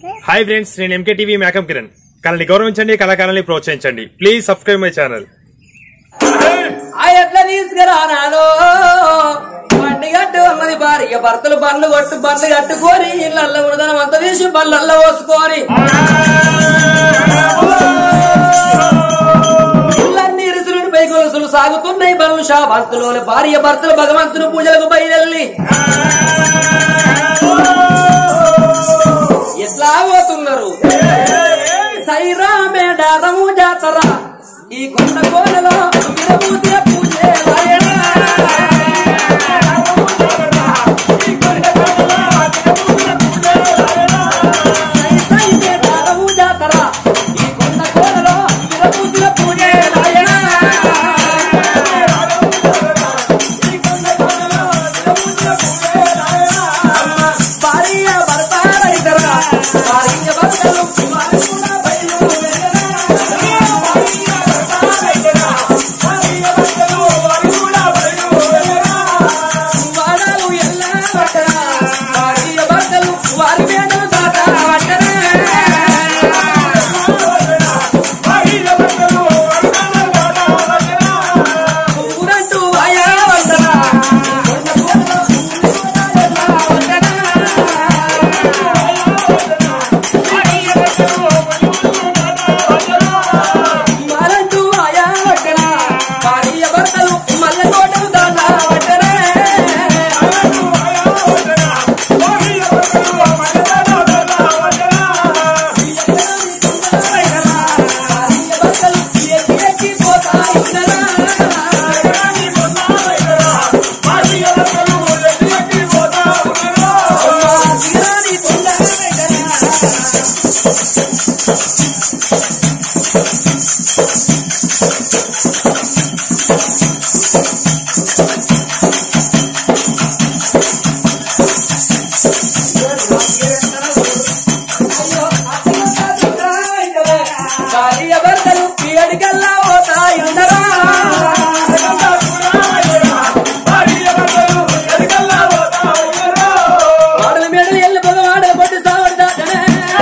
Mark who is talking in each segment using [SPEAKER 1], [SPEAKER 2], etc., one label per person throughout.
[SPEAKER 1] Hi friends నేను MK TV makeup Kiran కళని గౌరవించండి కళాకారాన్ని ప్రోత్సహించండి ప్లీజ్ సబ్స్క్రైబ్ మై ఛానల్
[SPEAKER 2] ఆ ఎట్లా తీసుకురానాలో బండి కట్టు అన్నది భార్య భర్తలు బండ్లు కొట్టు బండ్లు కట్టుకొని ఇళ్ళల్లో ఉడదనం అంత తీసి బళ్ళల్లో పోసుకొని ఇళ్ళన్ని ఇరుసులు పై గొలుసులు సాగుతున్నాయి బలు శాభంతులు భార్య భర్తలు భగవంతుని పూజలకు బయలుల్లి ఎట్లా పోతున్నారు సైరామే డరము జాతర ఈ కొండ కోనలో విరమూతియ పూజే రాయడా. సై సై మే డరము జాతర ఈ కొండ కోనలో విరమూతియ పూజే రాయడా. భార్య భర్త రైతరా భార్య భర్తలు వారు కూడా బయలు వాడాలు ఎల్లా పట్టరా భార్య భర్తలు వారి వేదలు దాట పట్టరా ఊరంటూ ఆయా వంటరా మారంటూ ఆయా వంటరా భార్య భర్తలు మల్ల తోటలు దాట పట్టరా భార్య భర్తలు ఎక్కి ఎక్కి పోతా ఉండరా తీరాని తొందర భార్య భర్తలు పీడికల్లా పోతాయుండరా వాడల మేడలు ఎల్లు పొగ వాడల పొట్టు సావడు దాటనే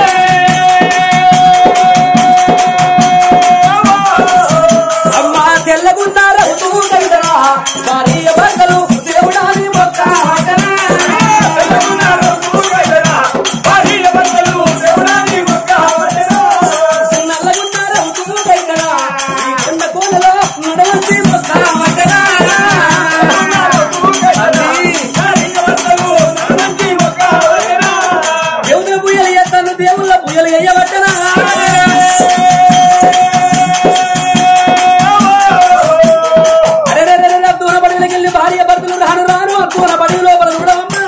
[SPEAKER 2] అమ్మా తెల్లగుండారా తూగైదరా భార్య భర్తలు దేవుడాని మొక్క నల్లగుండారా తూగైదరా ఈ కొండ కోనలో నడవంతి మొక్క దేవుల పూయలు ఎత్తాను దేవుళ్ళ పూయలు ఎయ్యబట్టనా అరే రే రే రే, దూర పడగలకి వెళ్ళి భార్య భర్తలు రాను రాను దూర పడగ లోపల చూడవమ్మా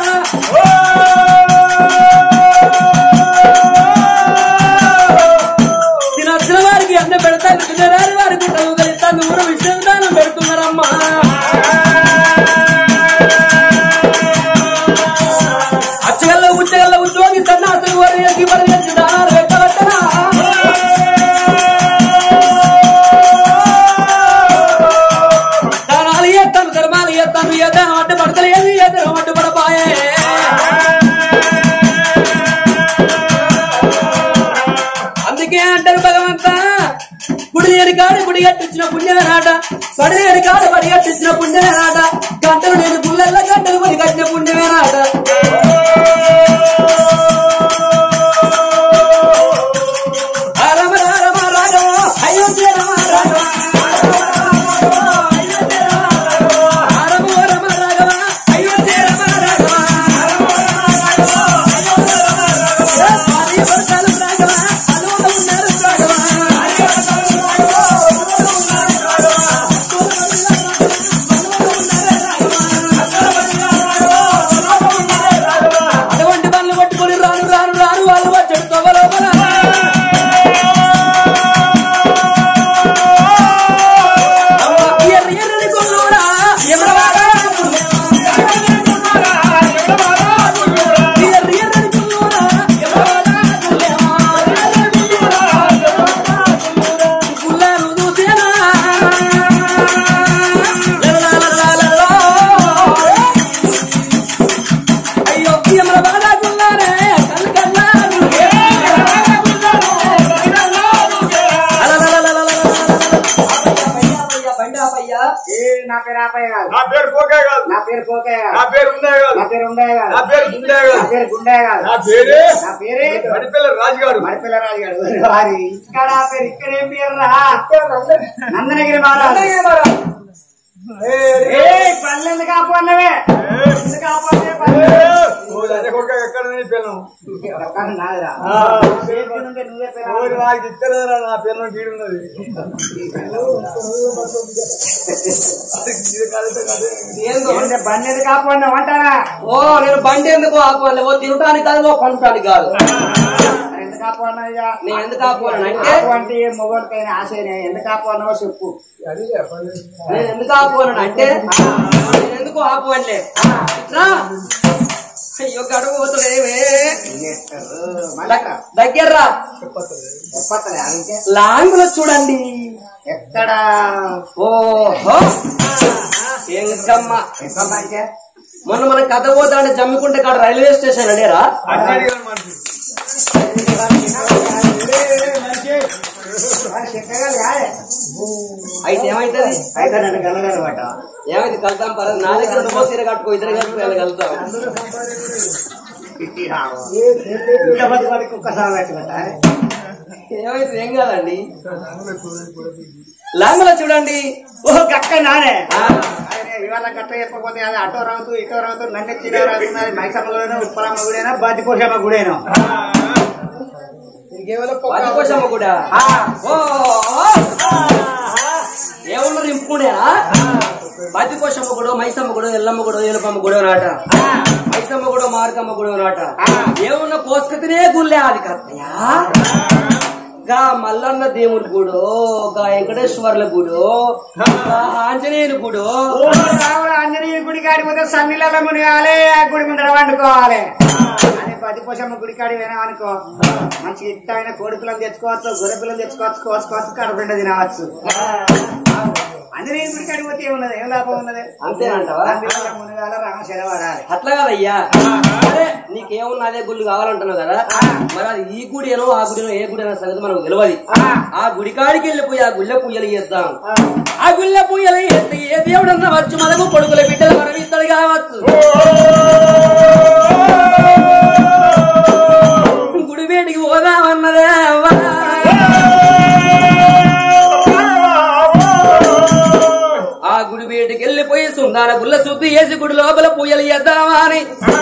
[SPEAKER 2] తినచ్చిన వారికి అన్న పెడతాను తినరాని వారి గుట్టలు కలిస్తాను ఊర విశ్రాంతానం పెడుతున్నారమ్మా అచ్చగల్ల ఉచ్చగల్ల ఉద్యోగి సన్నాసులు వరి పరిగెత్తి దానాలు పెట్టబట్టరా దానాలు ఎత్తాను ధర్మాలు ఎత్తాను ఎద్దాను అడ్డు పడతలేదు ఎద్దరం అడ్డు పడపాయే అందుకే అంటారు భగవంత గుడి లేని కాడ గుడి కట్టించిన పుణ్యమేనాట బడి లేని కాడ బడి కట్టించిన పుణ్యమేనాట గంటలు లేని గుళ్ళల్లో గంటలు కొని కట్టిన పుణ్యమేనాట రామ రామ రాఘవ అయోధ్య రమ రాఘవ రామ రమ రాఘవ అయోధ్య రమ రాఘవ భార్య భర్తలు రాఘవ అలోన ఉన్నారు రాఘవ పాపయ్య కాదు
[SPEAKER 3] నా పేరు పోకే కాదు
[SPEAKER 2] నా పేరు పోకయ్య
[SPEAKER 3] నా
[SPEAKER 2] కాదు
[SPEAKER 3] పేరు ఉండే కాదు
[SPEAKER 2] నా పేరు ఉండే కాదు
[SPEAKER 3] నా పేరు గుండే
[SPEAKER 2] నా
[SPEAKER 3] కాదు
[SPEAKER 2] పేరు గుండే కాదు
[SPEAKER 3] నా పేరే
[SPEAKER 2] నా పేరే
[SPEAKER 3] మడిపిల్ల రాజుగాడు
[SPEAKER 2] మడిపిల్లరాజు గారు వారి ఇక్కడ ఆ పేరు ఇక్కడ ఏం పేరు రా నందనగిరి మహారాజు ఏ పల్లె ఎందుకు ఆపన్నవే ఎందుకు ఆపన్నవే పల్లె
[SPEAKER 3] ఎక్కడ నేను పిల్లను
[SPEAKER 2] ఒక్కడు నాదిరా. పేరు నుండి నువ్వే పేరు
[SPEAKER 3] ఓరి నాకు ఇస్తలేదురా నా పిల్లని గీడున్నది ఇది కాదు కాదు
[SPEAKER 2] ఏందో అంటే బండి ఎందుకు ఆపన్నావు అంటారా
[SPEAKER 4] ఓ నేను బండి ఎందుకు ఆపాలి ఓ తినటానికి కాదు ఓ కొనటానికి కాదు
[SPEAKER 2] మరి ఎందుకు ఆపన్నావు ఇక?
[SPEAKER 4] నేను ఎందుకు ఆపాను అంటే
[SPEAKER 2] ఆపు అంటే ఏ మొగోడికైనా ఆశనే ఎందుకు ఆపన్నావో చెప్పు
[SPEAKER 3] అది చెప్పండి
[SPEAKER 4] నేను ఎందుకు ఆపాను అంటే నేను ఎందుకు ఆపవన్లే ఇట్లా అయ్యో గడువు పోతలేవే
[SPEAKER 2] మళ్ళా
[SPEAKER 4] దగ్గర
[SPEAKER 2] చెప్పత్తలే ఆగింకే
[SPEAKER 4] లాంగ్ లో చూడండి
[SPEAKER 2] ఎక్కడ
[SPEAKER 4] ఓహో ఏం కమ్మా
[SPEAKER 2] ఎక్కడ మంచి
[SPEAKER 4] మొన్న మన కథ పోతాంటే జమ్మికుంటే కాడ రైల్వే స్టేషన్ అనేరా
[SPEAKER 3] అక్కడికి మనిషి
[SPEAKER 4] అయితే ఏమైతుంది
[SPEAKER 2] అయితే నన్ను కలగలమాట
[SPEAKER 4] ఏమైంది కలుద్దాం పర్లేదు నా దగ్గర నువ్వు సీర కట్టుకో ఇద్దరు కలిపి వెళ్ళగలుగుతాం
[SPEAKER 2] ఇంతమంది వాడికి ఒక్కసారి పెట్టుకుంటా
[SPEAKER 4] ఏమైతే ఏం కాదండి లాంగ్ లో చూడండి
[SPEAKER 2] ఓ గక్క నానే
[SPEAKER 4] ఆ,
[SPEAKER 2] ఆయన ఇవాళ గట్ట చెప్పకపోతే అది అటో రావుతూ ఇటో రావుతూ నన్ను చిన్న రావుతున్నది మైసమ్మ గుడైనా ఉప్పలమ్మ గుడైనా బాతిపోషమ్మ గుడైనా
[SPEAKER 4] వాటికోసమ్మ కూడా ఓ ఏమన్నా రింపుకునేనా బతికోసమ్మ కూడా మైసమ్మ కూడా ఎల్లమ్మ కూడా ఏలుపమ్మ కూడా నాట మైసమ్మ కూడా మార్కమ్మ కూడా నాట ఏమన్నా కోసుకతినే గుళ్ళే అది కత్తయ్యా గా మల్లన్న దేవుడి గుడో గా వెంకటేశ్వర్ల గుడో గా ఆంజనేయుని గుడో
[SPEAKER 2] ఓ రావుల ఆంజనేయ గుడి కాడికి పోతే సన్నిలలో మునిగాలి ఆ గుడి ముందర వండుకోవాలి అదే పదిపోషమ్మ గుడి కాడి వినామనుకో మంచి ఇట్టమైన కోడి పిల్లలు తెచ్చుకోవచ్చు గొర్రె పిల్లలు తెచ్చుకోవచ్చు కోసుకోవచ్చు కడపండ తినవచ్చు ఆంజనేయ గుడి కాడికి పోతే ఏమున్నది ఏం లాభం ఉన్నది
[SPEAKER 4] అంతేనంటావా
[SPEAKER 2] సన్నిలలో మునిగాల రామశర పడాలి
[SPEAKER 4] అట్లా కదయ్యా సరే నీకేమున్నా అదే గుళ్ళు కావాలంటున్నావు కదా మరి అది ఈ గుడినో ఆ గుడినో ఏ గుడి అనే సంగతి మనకు తెలియదు ఆ గుడి కాడికి వెళ్ళిపోయి ఆ గుళ్ళ పూజలు చేద్దాం ఆ గుళ్ళ పూజలు చేస్తే ఏ దేవుడన్నా వచ్చు మనకు కొడుకుల బిడ్డలు మనం ఇద్దరు కావచ్చు గుడి వేడికి పోదామన్నదే అవ్వ. ఆ గుడి వేడికి వెళ్ళిపోయి సుందాన గుళ్ళ శుద్ధి చేసి గుడి లోపల పూజలు చేద్దామా అని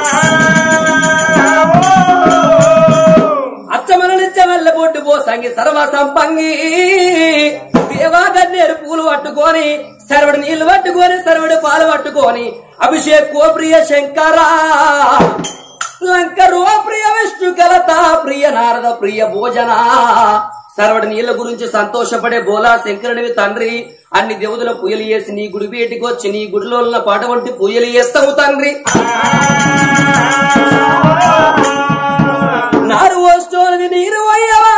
[SPEAKER 4] అచ్చమలనిచ్చ వల్ల బొడ్డు పోసంగి సర్వ సంపంగి దేవా గన్నేరు పూలు పట్టుకొని సర్వడు నీళ్లు పట్టుకొని సర్వడు పాలు పట్టుకొని అభిషేక్ ఓ ప్రియ శంకరా లంకరో ప్రియ విష్ణు కలత ప్రియ నారద ప్రియ భోజన సర్వడి నీళ్ళ గురించి సంతోషపడే బోలా శంకరునివి తండ్రి అన్ని దేవుదుల పూయలు చేసి నీ గుడి బయటికి వచ్చి నీ గుడిలో ఉన్న పాట వంటి పూయలు చేస్తావు తండ్రి నారు వస్తోనివి నీరు వయ్యవా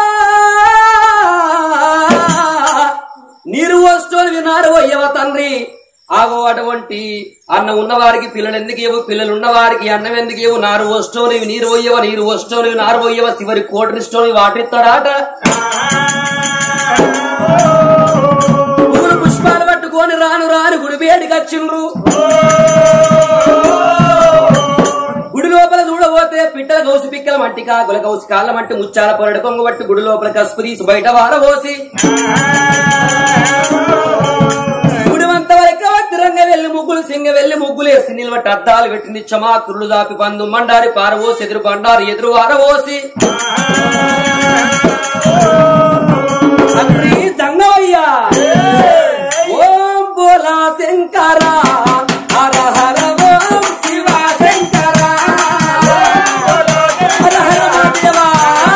[SPEAKER 4] నీరు వస్తోనివి నారు వయ్యవా తండ్రి ఆగో అటువంటి అన్నం ఉన్నవారికి పిల్లలు ఎందుకు ఇవ్వు పిల్లలు ఉన్నవారికి అన్నం ఎందుకు ఇవ్వు నారు వస్తోనివి నీరు వయ్యవ నీరు వస్తోనివి నారు వయ్యవ చివరి కోటనిస్తోని వాటిస్తాడాట పూలు పుష్పాలు పట్టుకొని రాను రాను గుడి వేడికి వచ్చిండ్రు గుడి లోపల చూడబోతే పిట్టల గౌసు పిక్కల మట్టి కాకుల గౌసు కాళ్ళ మట్టి ముచ్చాల పొరడు కొంగు పట్టి గుడి లోపల కసుపు తీసి బయట వారబోసి గుడి వంత వరకు వక్రంగ వెళ్లి ముగ్గులు సింగ వెళ్లి ముగ్గులు వేసి నిలబట్టి అద్దాలు పెట్టి నిచ్చమా కురుడు దాపి పందు మండారి పారవోసి ఎదురు బండారు ఎదురు వారబోసి తండ్రి జంగవయ్యా ఓం బోలా శంకర హర హర ఓం శివ శంకర హర హర మహాదేవా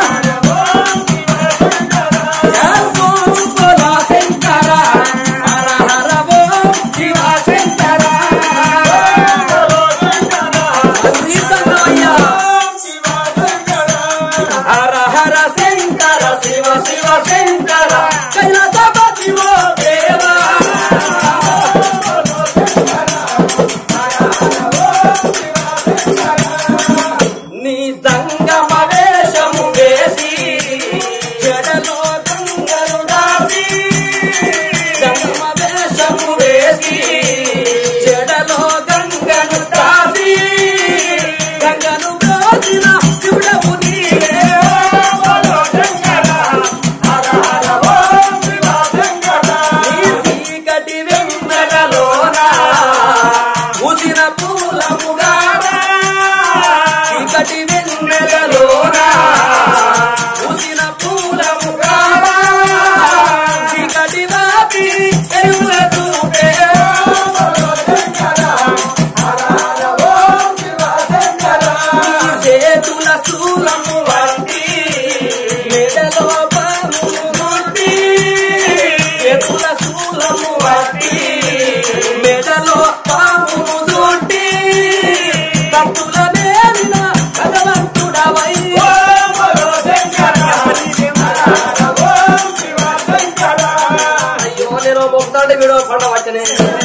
[SPEAKER 4] జయ ఓం బోలా శంకర హర హర ఓం శివ శంకర తండ్రి జంగవయ్యా హర హర శంకర శివ శివ శంకర కైలాసపతి ఓ దేవా నీ సంగమ వేషము వేసి జడలో గంగలు దాటి సంగమ వేషము వేసి బట్టి మెడలో పాము చుట్టి భక్తుల నేలిన భగవంతుడవై అయ్యో నేను మొక్కుతాంటే వీడో పండ వచ్చనే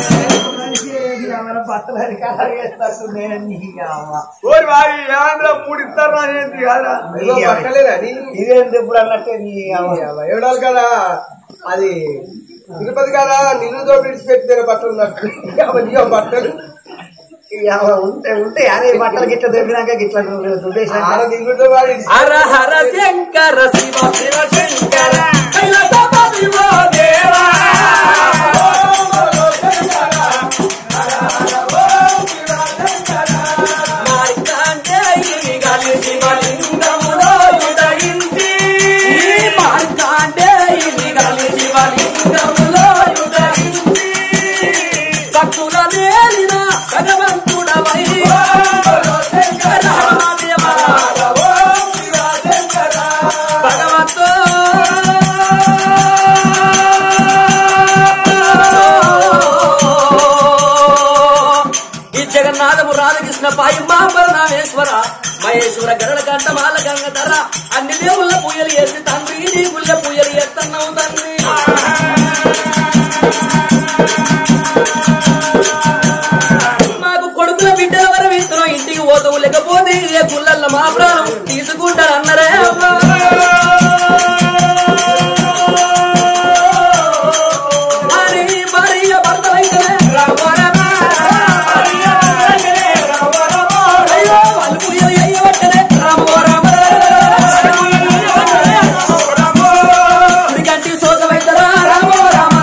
[SPEAKER 3] బట్టలు అధికారాలు వేస్తాడు నీ అమ్మ ఓరి వారి ఏమంటే మూడు ఇస్తారు అనేది కాదా
[SPEAKER 5] పట్టలేదని
[SPEAKER 3] ఇదేంటి ఇప్పుడు అన్నట్టే నీ అమ్మ
[SPEAKER 5] ఎవడాలి కదా అది తిరుపతి కదా నిన్నుతో విడిచిపెట్టిన బట్టలు ఉన్నట్టు అవన్నీ ఆ బట్టలు
[SPEAKER 3] ఈ అమ్మ ఉంటే ఉంటే అరే బట్టలు గిట్ల దొరికినాక గిట్ల దుడ్డేసినాక
[SPEAKER 5] ఆడ నిన్నుతో వాడి
[SPEAKER 4] హర హర శంకర శివ శివ శంకర కైలాసపతి ఓ దేవా మార్కండేయుని గలి శివలింగములో యుదయించి. మార్కండేయుని గలి శివలింగములో యుదయించి. భక్తుల నేలిన భగవంతుడవై శంకర దేవా భగవంతో ఈ జగన్నాథము రాధకృష్ణ పాయి మహాపరనామేశ్వర మహేశ్వర గరళ గంట మాల గంగధర అన్ని దేవుళ్ళ పూయలు ఎత్తి తండ్రి నీ గుళ్ళ పూయలు ఎత్తన్నావు తండ్రి మాకు కొడుకుల బిడ్డల వరం ఇస్తున్నాం ఇంటికి పోతాము లేకపోతే ఏ గుళ్ళల్లో మా ప్రాణం తీసుకుంటారు అన్నరే అమ్మా మరి మరి భర్తలైతే రామారామా. అయ్యో, వాళ్ళు పూయలు ఎయ్యవట్టనే రామారామా. ఉడికంటి సోకమైతరా రామారామా.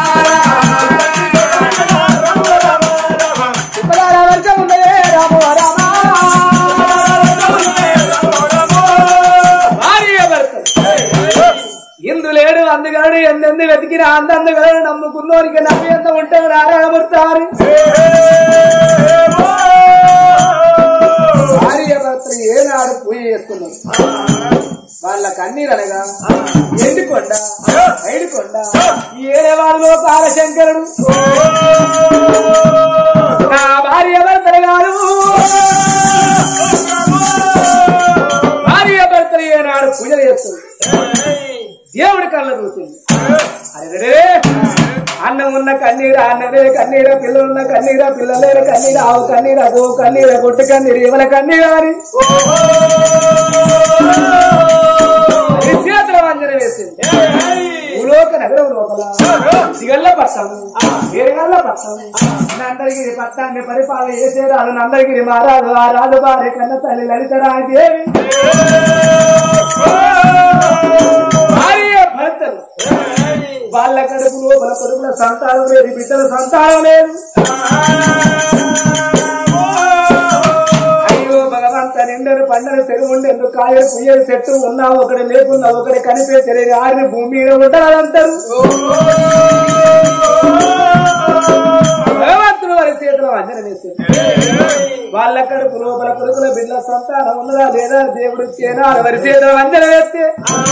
[SPEAKER 2] ఇందులేడు అందుగాడు ఎందెందు వెతికిన అందందుగాడు నమ్ముకున్నోరికి నమ్మి ఎంత ఉంటే నారాయణమూర్తారు భార్య భర్తలు ఏనాడు పూజ చేస్తున్నారు వాళ్ళ కన్నీరు అనగా ఎండుకొండ ఐడుకొండ ఏడే వాళ్ళలో కాలశంకరుడు నా భార్య భర్తలు గారు భార్య భర్తలు ఏనాడు పూజలు చేస్తుంది దేవుడి కళ్ళ చూసింది అరే అన్నం ఉన్న కన్నీర అన్నదే కన్నీర పిల్లలున్న కన్నీర పిల్లలేర కన్నీర ఆవు కన్నీర గో కన్నీర గొట్టు కన్నీర ఇవల కన్నీర అని అది చేతుల వంజన వేసింది భూలోక నగరం లోపల సిగళ్ళ పట్టాము ఏరగళ్ళ పట్టాము నందగిరి పట్టాన్ని పరిపాలన చేసే రాదు నందగిరి మహారాజు ఆ రాజు భార్య కన్న తల్లి లలితరాని దేవి భార్య భర్తలు వాళ్ళ కడుపు లోపల కొడుకుల సంతానం లేదు బిడ్డల సంతానం లేదు అయ్యో భగవంత నిండరు పండరు చెరువు ఉండేందుకు కాయలు పుయ్యలు చెట్టు ఉన్నా ఒకటి లేకున్నా ఒకటి కనిపించే ఆరిని భూమి మీద ఉంటారంటారు భగవంతుడు వారి చేతిలో అంజన వేసింది వాళ్ళ కడుపు లోపల కొడుకుల బిడ్డల సంతానం ఉన్నదా లేదా దేవుడు ఇచ్చేనా వారి చేతిలో అంజన వేస్తే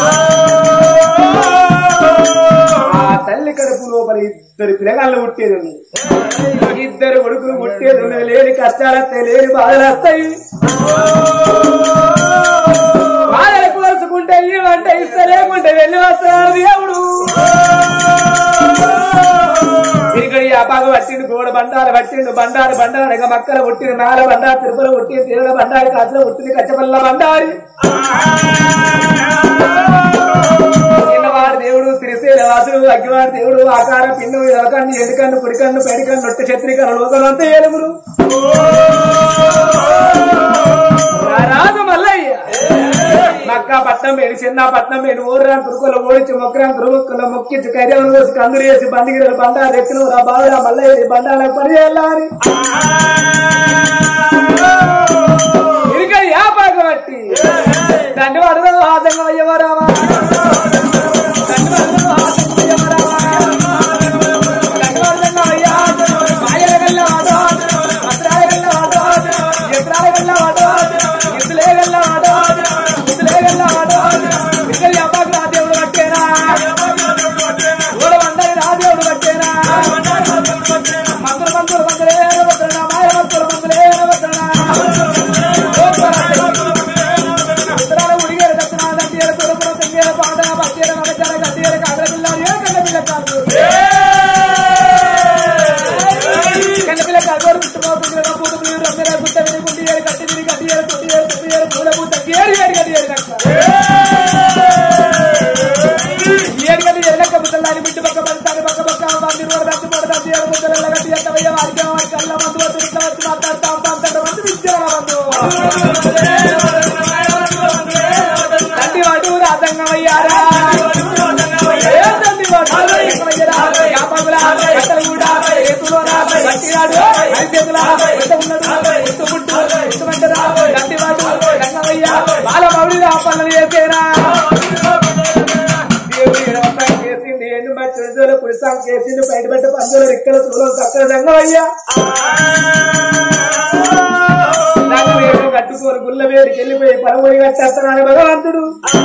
[SPEAKER 2] ఆ తల్లి కడుపు లోపల ఇద్దరు పిల్లగాళ్ళు పుట్టేది ఉంది ఇద్దరు కొడుకులు పుట్టేది ఉన్నది లేని కష్టాలు వస్తాయి లేని బాధలు వస్తాయి బాధలు కోరుచుకుంటే ఇవ్వంటే ఇస్తే లేకుంటే వెళ్ళి వస్తాడు దేవుడు ఇక్కడ ఈ అపాగ పట్టిండు గోడ బండారు పట్టిండు బండారు బండారు ఇక మక్కల పుట్టింది మేల బండారు తిరుపతి పుట్టింది తిరుడ బండారు కాసులో పుట్టింది కచ్చపల్ల బండారి చిన్నవాడు దేవుడు శ్రీశైల వాసుడు అగ్గివాడు దేవుడు ఆకార పిండు ఎలకన్ను ఎండుకన్ను కుడికన్ను పెడికన్ను నొట్ట ఛత్రికన్ను లోకలంతా ఏలుగురు రారాజు మల్లయ్య మక్కా పట్నం పేరు చిన్న పట్నం పేరు ఊర్రాన్ తురుకుల ఓడించి మొక్కరాన్ తురుకుల మొక్కించి కైదేవను కోసి కందులు వేసి బండిగిరలు బండా తెచ్చిన రా బావురా మల్లయ్య ఈ బండాలకు పని చేయాలని ఇరికడి యాపాక బట్టి దండి పడదు ఆదంగా అయ్యవరావా దండి పడదు ఆదంగా అయ్యవరావా దండి పడదు అయ్యా మాయల గల్ల వాడో అత్రాయ గల్ల వాడో ఎత్రాయ గల్ల వాడో ఇసులే గల్ల వాడో ఇసులే గల్ల వాడో ఇక్కడి యాపాక రాదేవుడు పట్టేనా ఊడ వందరి రాదేవుడు పట్టేనా
[SPEAKER 3] పాదన పచ్చీర మగచార గట్టియర కాదర పిల్ల ఏ కన్న పిల్ల కాదు కన్న పిల్ల కాదు పుట్టుకోకుండా పూట మీరు రమ్మెర గుట్ట విని గుండి ఏరు కట్టి విని కట్టి ఏరు కొట్టి ఏరు కొట్టి ఏరు పూల పూత ఏరు ఏరు కట్టి ఏరు ఏడు గంటలు ఎల్లక్క ముద్దలాని బిడ్డు పక్క పడతాను పక్క పక్క మంది రోడ్డు దంచి పడతాను ఏడు ముద్దల గట్టి ఎంత వెయ్య వారికి వారికి అల్ల మందు వద్దు ఇట్లా వచ్చి మాట్లాడతాం అంతట మంది విద్యల మందు తండ్రి వాడు రాజంగమయ్యారా ఏ తండ్రి వాడు రాజంగమయ్యారా? యాపగుల, కట్టలగూడ, ఏతులోన, గట్టిగాడు, ఐదేతుల, ఎంత ఉన్నడు, ఎత్తు పుట్టు, ఎత్తుమంటరా, గట్టివాడు, రంగమయ్య, బాల మౌళి పనులు చేసేరా దేవుడు ఎడమసాయం చేసింది ఎండు మంచి రోజులు పురుసాం చేసింది బయటపడ్డ పందులు ఇక్కడ చూడడం చక్కగా రంగమయ్యా నాకు వేడు కట్టుకోని గుల్ల వేడికి వెళ్ళిపోయి పరమొడి కట్టేస్తున్నాడు భగవంతుడు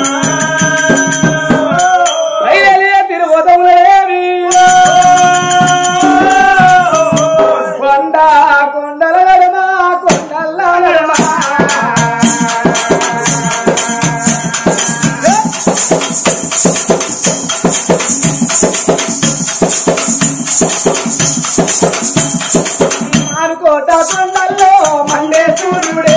[SPEAKER 3] రైలే తిరువతములేవి కొండ కొండల నడుమ కొండల నడుమ ఆరుకోట కొండల్లో మండే సూర్యుడే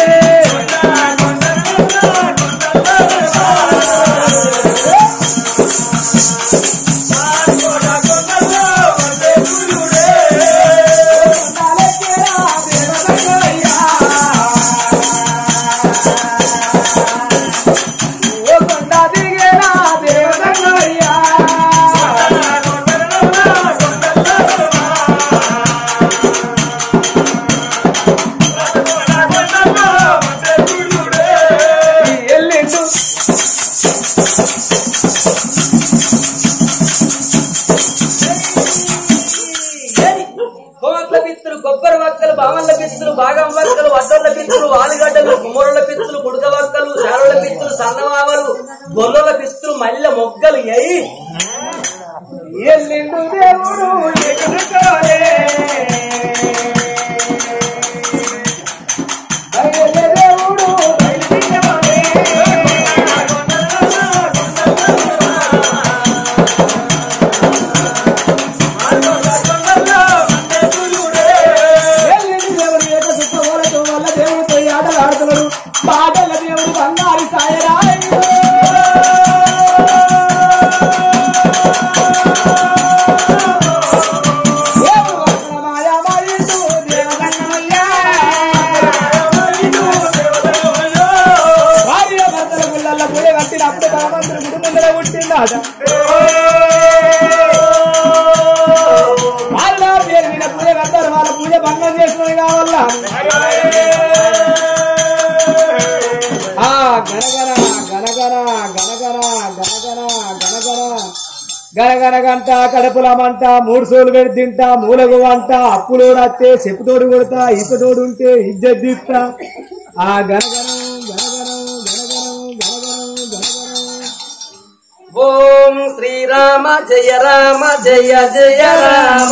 [SPEAKER 3] కొండలెక్కేరా దేవరంగయ్యా. ఓ కొండ దిగేరా దేవరంగయ్యా. ఈ ఎల్లిండు
[SPEAKER 4] కోట్ల పిత్తులు కొబ్బరి వక్కలు బావన్ల పిత్తులు బాగం వక్కలు వడ్డల పిత్తులు ఆలుగడ్డలు కుమ్మరుల పిత్తులు కుడుక వక్కలు శారుల పిత్తులు సన్నవావలు గొల్లల పిత్తులు మల్లె మొగ్గలు ఎయి
[SPEAKER 3] ఎల్లిండు దేవుడు ఎగురుకోలే బయలు దేవుడు బయలుదేరవలే. ఎల్లిండు దేవుడు ఏక సుఖములతో వల్ల దేవుడితో ఆటలు ఆడుతున్నాడు పాటల దేవుడు బంగారు సాయరాయుడు దేవుడు వస్తున్న మాయా మాయిండు దేవదంగమయ్యా. భార్య భర్తల గుళ్ళల్లో గుడి కట్టినప్పుడు భగవంతుడు గుడి ముందర పుట్టిందాట వాళ్ళ పేరు మీద పూజ కడతారు వాళ్ళ పూజ భంగం చేసుకుని కావాలా ఆ గనగన గనగన గనగన గనగన గనగన గనగన గంట కడుపుల మంట మూడు సోలు పెడి తింటా మూలగు వంట అప్పులోడు అత్తే చెప్పుతోడు కొడతా ఇప్పతోడు ఉంటే ఇజ్జత్ తీస్తా ఆ గనగనం గనగనం గనగనం గనగనం గనగనం
[SPEAKER 4] ఓం శ్రీరామ జయ రామ జయ జయ రామ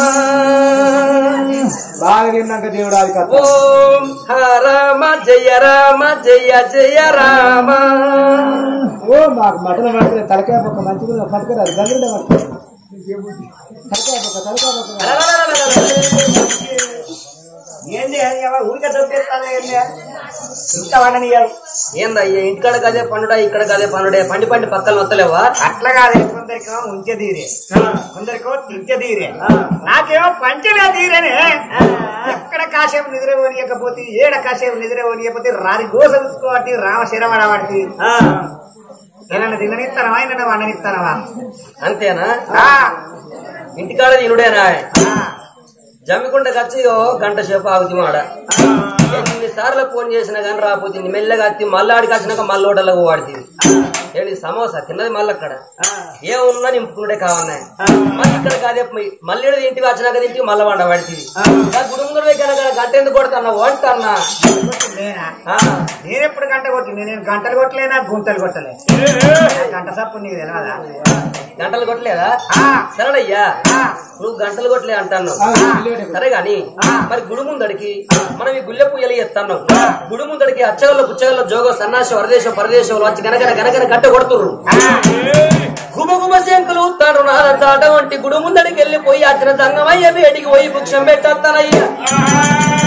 [SPEAKER 3] బాగా తిన్నాక దేవుడు అది కథ
[SPEAKER 4] ఓం హ రామ జయ రామ జయ జయ రామ
[SPEAKER 3] ఓ మాకు మటన్ పడుతుంది తలకాయ పక్క మంచిగా పట్టుకున్నారు గంగుడే పట్టుకున్నారు తలకాయ పక్క తలకాయ పక్క
[SPEAKER 5] ఏంది ఊరికే దొరికేస్తానే ఏంది ఇంత వండనియారు
[SPEAKER 4] ఏందయ్యా ఇంటికాడ కదే పండుడా ఇక్కడ కదే పండుడే పండి పండి పక్కన వస్తలేవా
[SPEAKER 5] అట్లా కాదు కొందరికేమో ఉంచె తీరే కొందరికేమో తించె తీరే నాకేమో పంచమే తీరేనే ఎక్కడ కాసేపు నిద్రపోనీయకపోతే ఏడ కాసేపు నిద్రపోనీయకపోతే రారి గోస చూసుకోబట్టి రామ శరమడ పట్టి ఏమన్నా తిననిస్తానవా ఏమన్నా వండనిస్తానవా
[SPEAKER 4] అంతేనా
[SPEAKER 5] ఆ,
[SPEAKER 4] ఇంటికాడ తినుడేనా
[SPEAKER 5] ఆ,
[SPEAKER 4] జమ్మికుంట ఖర్చు గంట సేపు ఆగుతి మాడ ఎన్ని సార్లు ఫోన్ చేసినా కానీ రాపోతుంది మెల్లగా అత్తి మళ్ళీ ఆడికి వచ్చినాక మళ్ళీ హోటల్లోకి వాడుతుంది ఏంటి సమోసా తిన్నది మళ్ళీ అక్కడ ఏమున్నా నింపుకుంటే కావన్నా మళ్ళీ ఇక్కడ కాదే పోయి- మళ్ళీ ఈడ ఇంటికి వచ్చినాక తింటి మళ్ళీ వండ పడుతుంది గుడుముంగడు కనుక గంట ఎందుకు కొడుతున్నా వంటన్నా
[SPEAKER 5] నేనా?
[SPEAKER 4] ఆ,
[SPEAKER 5] నేను ఎప్పుడు గంట కొట్టింది నేను గంటలు కొట్టలేనా గుంటలు కొట్టలే గంట సప్పు నీకు తెలియదా
[SPEAKER 4] గంటలు కొట్టలేదా
[SPEAKER 5] ఆ.
[SPEAKER 4] సరేనయ్యా
[SPEAKER 5] ఆ.
[SPEAKER 4] నువ్వు గంటలు కొట్టలే అంటాను సరే గాని మరి గుడి ముందడికి మనం ఈ గుళ్ళె పూజ పొంగలి ఎత్తన్నావు గుడి ముందడికి అచ్చగల్లో పుచ్చగల్లో జోగో సన్నాసి వరదేశం పరదేశంలో వచ్చి గనగన గనగన గట్ట కొడుతుర్రు గుమ గుమ శంకులు తాడు నాద తాట వంటి గుడి ముందడికి వెళ్ళిపోయి అచ్చిన సంగమయ్య వేడికి పోయి వృక్షం పెట్టేస్తానయ్యా